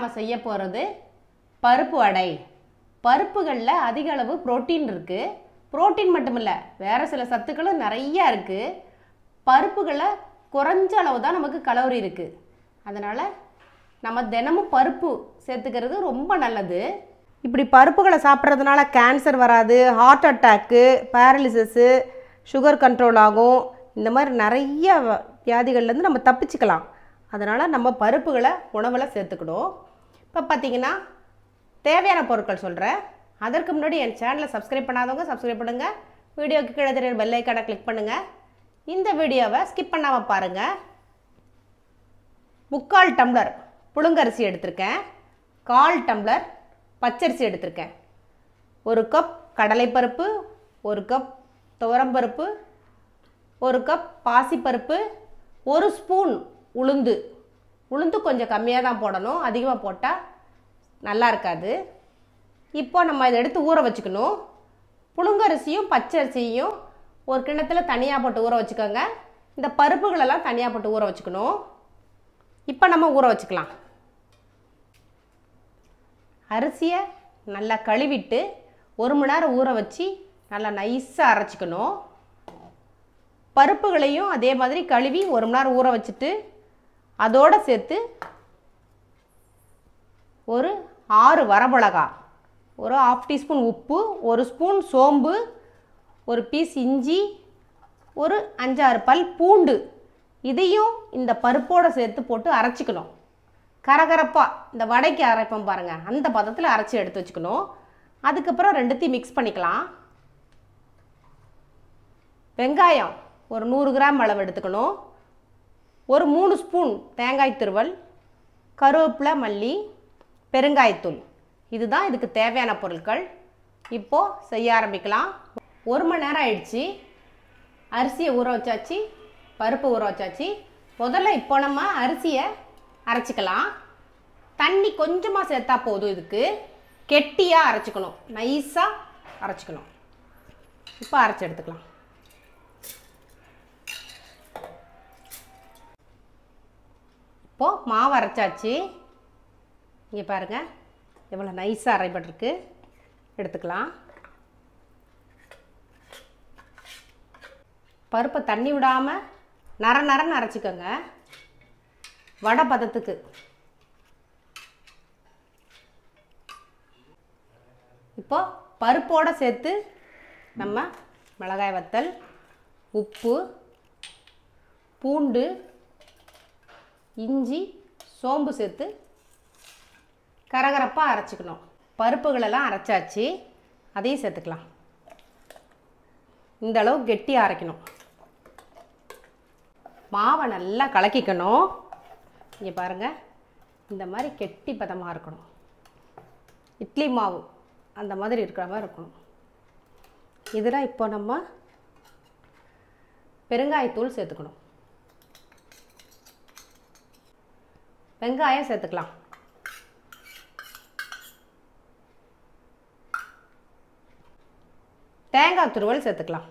நாம் செய்ய போகிறது பருப்பு வடை பருப்புகளில் அதிக அளவு புரோட்டீன் இருக்குது புரோட்டீன் மட்டும் இல்லை வேறு சில சத்துக்களும் நிறையா இருக்குது பருப்புகளில் குறைஞ்ச அளவு தான் நமக்கு கலோரி இருக்குது அதனால் நம்ம தினமும் பருப்பு சேர்த்துக்கிறது ரொம்ப நல்லது இப்படி பருப்புகளை சாப்பிட்றதுனால கேன்சர் வராது heart attack paralysis sugar control ஆகும் இந்த மாதிரி நிறைய வ- வியாதிகள்லேருந்து நம்ம தப்பிச்சுக்கலாம் அதனால் நம்ம பருப்புகளை உணவில் சேர்த்துக்கணும் இப்போ பார்த்தீங்கன்னா தேவையான பொருட்கள் சொல்கிறேன் அதற்கு முன்னாடி என் சேனலை சப்ஸ்கிரைப் பண்ணாதவங்க சப்ஸ்கிரைப் பண்ணுங்கள் வீடியோக்கு கீழே தெரியுற பெல் ஐக்கானை கிளிக் பண்ணுங்கள் இந்த வீடியோவை ஸ்கிப் பண்ணாமல் பாருங்கள் முக்கால் டம்ளர் புழுங்கரிசி எடுத்திருக்கேன் கால் டம்ளர் பச்சரிசி எடுத்திருக்கேன் ஒரு கப் கடலைப்பருப்பு ஒரு கப் துவரம்பருப்பு ஒரு கப் பாசிப்பருப்பு ஒரு ஸ்பூன் உளுந்து உளுந்து கொஞ்சம் கம்மியாக தான் போடணும் அதிகமாக போட்டால் நல்லா இருக்காது இப்போ நம்ம இதை எடுத்து ஊற வச்சுக்கணும் புழுங்கரிசியும் பச்சரிசியும் ஒரு கிண்ணத்தில் தனியாக போட்டு ஊற வச்சுக்கோங்க இந்த பருப்புகளெல்லாம் தனியாக போட்டு ஊற வச்சுக்கணும் இப்போ நம்ம ஊற வச்சுக்கலாம் அரிசியை நல்லா கழுவிட்டு ஒரு மணி நேரம் ஊற வச்சு நல்லா நைஸாக அரைச்சிக்கணும் பருப்புகளையும் அதே மாதிரி கழுவி ஒரு மணி நேரம் ஊற வச்சுட்டு அதோடு சேர்த்து ஒரு ஆறு வரமிளகா ஒரு ஆஃப் டீஸ்பூன் உப்பு ஒரு ஸ்பூன் சோம்பு ஒரு பீஸ் இஞ்சி ஒரு அஞ்சாறு பல் பூண்டு இதையும் இந்த பருப்போடு சேர்த்து போட்டு அரைச்சிக்கணும் கரகரப்பாக இந்த வடைக்கு அரைப்போம் பாருங்கள் அந்த பதத்தில் அரைச்சி எடுத்து வச்சுக்கணும் அதுக்கப்புறம் ரெண்டுத்தையும் மிக்ஸ் பண்ணிக்கலாம் வெங்காயம் ஒரு நூறு கிராம் அளவு எடுத்துக்கணும் ஒரு மூணு ஸ்பூன் தேங்காய் துருவல் கருவேப்பிலை மல்லி பெருங்காயத்தூள் இதுதான் இதுக்கு தேவையான பொருட்கள் இப்போது செய்ய ஆரம்பிக்கலாம் ஒரு மணி நேரம் ஆயிடுச்சு அரிசியை ஊற வச்சாச்சு பருப்பு ஊற வச்சாச்சு முதல்ல இப்போ நம்ம அரிசியை அரைச்சிக்கலாம் தண்ணி கொஞ்சமாக சேர்த்தா போதும் இதுக்கு கெட்டியாக அரைச்சிக்கணும் நைஸாக அரைச்சிக்கணும் இப்போ அரைச்சி எடுத்துக்கலாம் இப்போது மாவு அரைச்சாச்சு இங்கே பாருங்கள் எவ்வளோ நைஸாக அரைப்பட்டிருக்கு எடுத்துக்கலாம் பருப்பை தண்ணி விடாமல் நர நரன்னு அரைச்சிக்கோங்க வடை பதத்துக்கு இப்போ பருப்போடு சேர்த்து நம்ம மிளகாய் வத்தல் உப்பு பூண்டு இஞ்சி சோம்பு சேர்த்து கரகரப்பாக அரைச்சிக்கணும் பருப்புகளெல்லாம் அரைச்சாச்சு அதையும் சேர்த்துக்கலாம் இந்த அளவு கெட்டியாக அரைக்கணும் மாவை நல்லா கலக்கிக்கணும் இங்கே பாருங்கள் இந்த மாதிரி கெட்டி பதமாக இருக்கணும் இட்லி மாவு அந்த மாதிரி இருக்கிற மாதிரி இருக்கணும் இதில் இப்போ நம்ம பெருங்காயத்தூள் சேர்த்துக்கணும் வெங்காயம் சேர்த்துக்கலாம் தேங்காய் துருவல் சேர்த்துக்கலாம்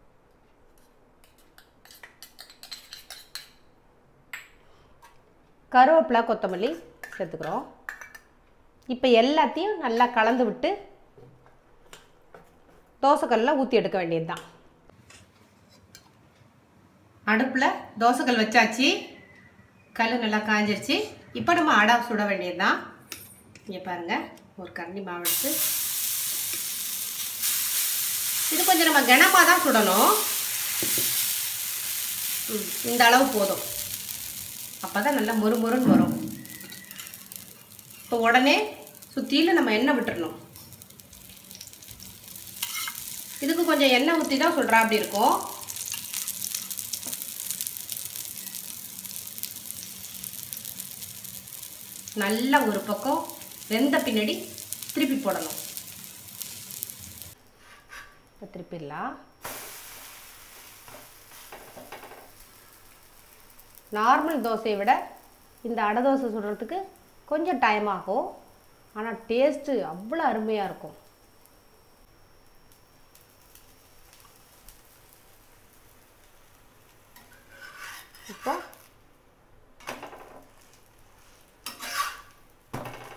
கருவேப்பிலை கொத்தமல்லி சேர்த்துக்கிறோம் இப்போ எல்லாத்தையும் நல்லா கலந்து விட்டு தோசைக்கல்லில் ஊற்றி எடுக்க வேண்டியது தான் அடுப்பில் தோசைக்கல் வச்சாச்சு கல் நல்லா காஞ்சிருச்சு இப்போ நம்ம அடை சுட வேண்டியது தான் இங்கே பாருங்கள் ஒரு கரண்டி மாவு எடுத்து இது கொஞ்சம் நம்ம கனமாக தான் சுடணும் ம், இந்த அளவு போதும் அப்போ தான் நல்லா மொறு மொறுன்னு வரும் இப்போ உடனே சுற்றியில் நம்ம எண்ணெய் விட்டுறணும் இதுக்கு கொஞ்சம் எண்ணெய் ஊற்றி தான் சுடுறா அப்படி இருக்கும் நல்லா ஒரு பக்கம் வெந்த பின்னாடி திருப்பி போடணும் இப்போ திருப்பிடலாம் நார்மல் தோசையை விட இந்த அடை தோசை சுடுறதுக்கு கொஞ்சம் டைம் ஆகும் ஆனால் டேஸ்ட்டு அவ்வளோ அருமையாக இருக்கும் இப்போ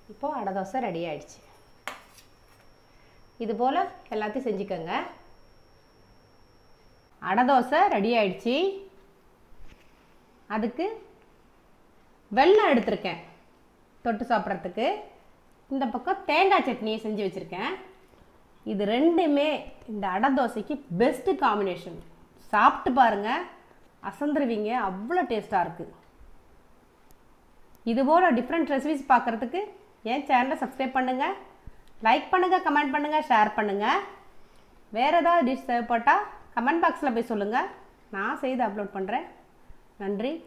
இப்போது அடை தோசை ரெடி ஆயிடுச்சு இது போல் எல்லாத்தையும் செஞ்சுக்கோங்க அடை தோசை ரெடி ஆயிடுச்சு அதுக்கு வெல்லம் எடுத்திருக்கேன் தொட்டு சாப்பிட்றதுக்கு இந்த பக்கம் தேங்காய் சட்னியை செஞ்சு வச்சுருக்கேன் இது ரெண்டுமே இந்த அடை தோசைக்கு பெஸ்ட்டு காம்பினேஷன் சாப்பிட்டு பாருங்கள் அசந்துருவீங்க அவ்வளோ டேஸ்ட்டாக இருக்குது இதுபோல் டிஃப்ரெண்ட் ரெசிபிஸ் பார்க்குறதுக்கு என் சேனலை சப்ஸ்கிரைப் பண்ணுங்கள் லைக் பண்ணுங்கள் கமெண்ட் பண்ணுங்கள் ஷேர் பண்ணுங்கள் வேறு ஏதாவது டிஷ் தேவைப்பட்டால் கமெண்ட் பாக்ஸில் போய் சொல்லுங்கள் நான் செய்து அப்லோட் பண்ணுறேன் நன்றி